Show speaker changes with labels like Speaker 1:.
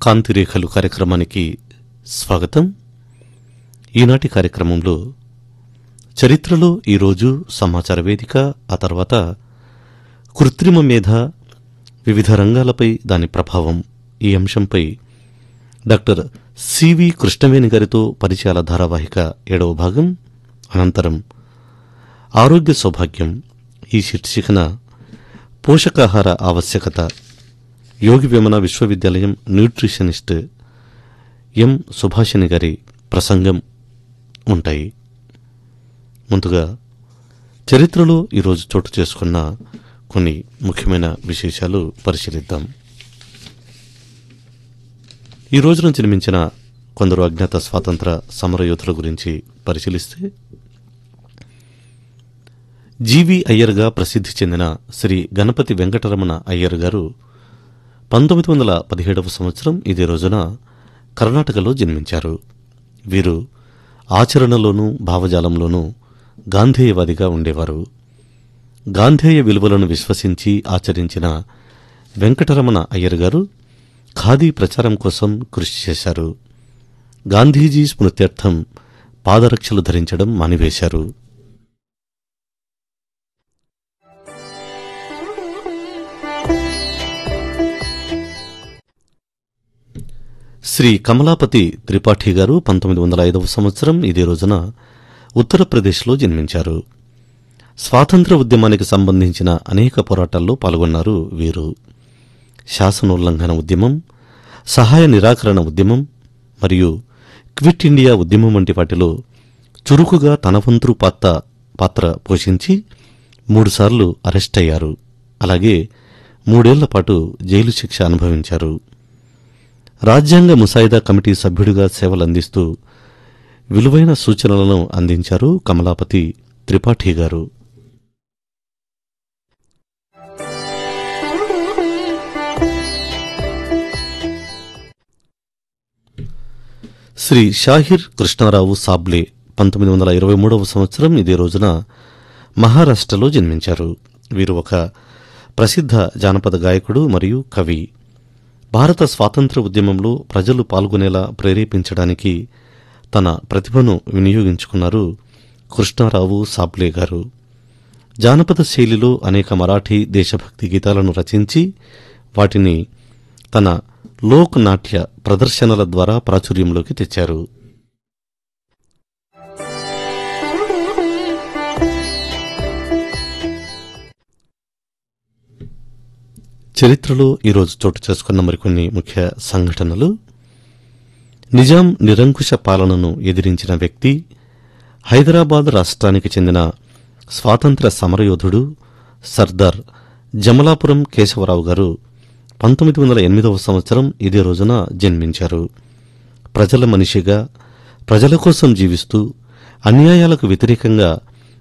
Speaker 1: కాంతిరేఖలు కార్యక్రమానికి స్వాగతం ఈనాటి కార్యక్రమంలో చరిత్రలో ఈరోజు సమాచార వేదిక ఆ తర్వాత కృత్రిమ మేధ వివిధ రంగాలపై దాని ప్రభావం ఈ అంశంపై డాక్టర్ సివి కృష్ణవేణి గారితో పరిచయాల ధారావాహిక ఏడవ భాగం అనంతరం ఆరోగ్య సౌభాగ్యం ఈ శీర్షికన పోషకాహార ఆవశ్యకత యోగి వేమన విశ్వవిద్యాలయం న్యూట్రిషనిస్ట్ ఎం సుభాషిణి గారి ప్రసంగం ఉంటాయి ముందుగా చరిత్రలో ఈరోజు చోటు చేసుకున్న కొన్ని ముఖ్యమైన విశేషాలు పరిశీలిద్దాం ఈ రోజున జన్మించిన కొందరు అజ్ఞాత స్వాతంత్ర సమరయోధుల గురించి పరిశీలిస్తే జీవి అయ్యర్గా ప్రసిద్ధి చెందిన శ్రీ గణపతి వెంకటరమణ అయ్యర్ గారు పంతొమ్మిది వందల పదిహేడవ సంవత్సరం ఇదే రోజున కర్ణాటకలో జన్మించారు వీరు ఆచరణలోనూ భావజాలంలోనూ గాంధేయవాదిగా ఉండేవారు గాంధేయ విలువలను విశ్వసించి ఆచరించిన వెంకటరమణ అయ్యర్ గారు ఖాదీ ప్రచారం కోసం కృషి చేశారు గాంధీజీ స్మృత్యర్థం పాదరక్షలు ధరించడం మానివేశారు శ్రీ కమలాపతి త్రిపాఠి గారు పంతొమ్మిది వందల ఐదవ సంవత్సరం ఇదే రోజున ఉత్తరప్రదేశ్లో జన్మించారు స్వాతంత్ర ఉద్యమానికి సంబంధించిన అనేక పోరాటాల్లో పాల్గొన్నారు వీరు శాసనోల్లంఘన ఉద్యమం సహాయ నిరాకరణ ఉద్యమం మరియు క్విట్ ఇండియా ఉద్యమం వంటి వాటిలో చురుకుగా తన వంతు పాత్ర పాత్ర పోషించి మూడుసార్లు అరెస్ట్ అయ్యారు అలాగే మూడేళ్ల పాటు జైలు శిక్ష అనుభవించారు రాజ్యాంగ ముసాయిదా కమిటీ సభ్యుడిగా సేవలందిస్తూ విలువైన సూచనలను అందించారు కమలాపతి త్రిపాఠి గారు శ్రీ షాహిర్ కృష్ణారావు సాబ్లే పంతొమ్మిది వందల ఇరవై మూడవ సంవత్సరం ఇదే రోజున మహారాష్ట్రలో జన్మించారు వీరు ఒక ప్రసిద్ధ జానపద గాయకుడు మరియు కవి భారత స్వాతంత్ర ఉద్యమంలో ప్రజలు పాల్గొనేలా ప్రేరేపించడానికి తన ప్రతిభను వినియోగించుకున్నారు కృష్ణారావు సాబ్లే గారు జానపద శైలిలో అనేక మరాఠీ దేశభక్తి గీతాలను రచించి వాటిని తన లోక్ నాట్య ప్రదర్శనల ద్వారా ప్రాచుర్యంలోకి తెచ్చారు చరిత్రలో ఈరోజు చోటు చేసుకున్న మరికొన్ని ముఖ్య సంఘటనలు నిజాం నిరంకుశ పాలనను ఎదిరించిన వ్యక్తి హైదరాబాద్ రాష్ట్రానికి చెందిన స్వాతంత్ర సమరయోధుడు సర్దార్ జమలాపురం కేశవరావు గారు పంతొమ్మిది వందల ఎనిమిదవ సంవత్సరం ఇదే రోజున జన్మించారు ప్రజల మనిషిగా ప్రజల కోసం జీవిస్తూ అన్యాయాలకు వ్యతిరేకంగా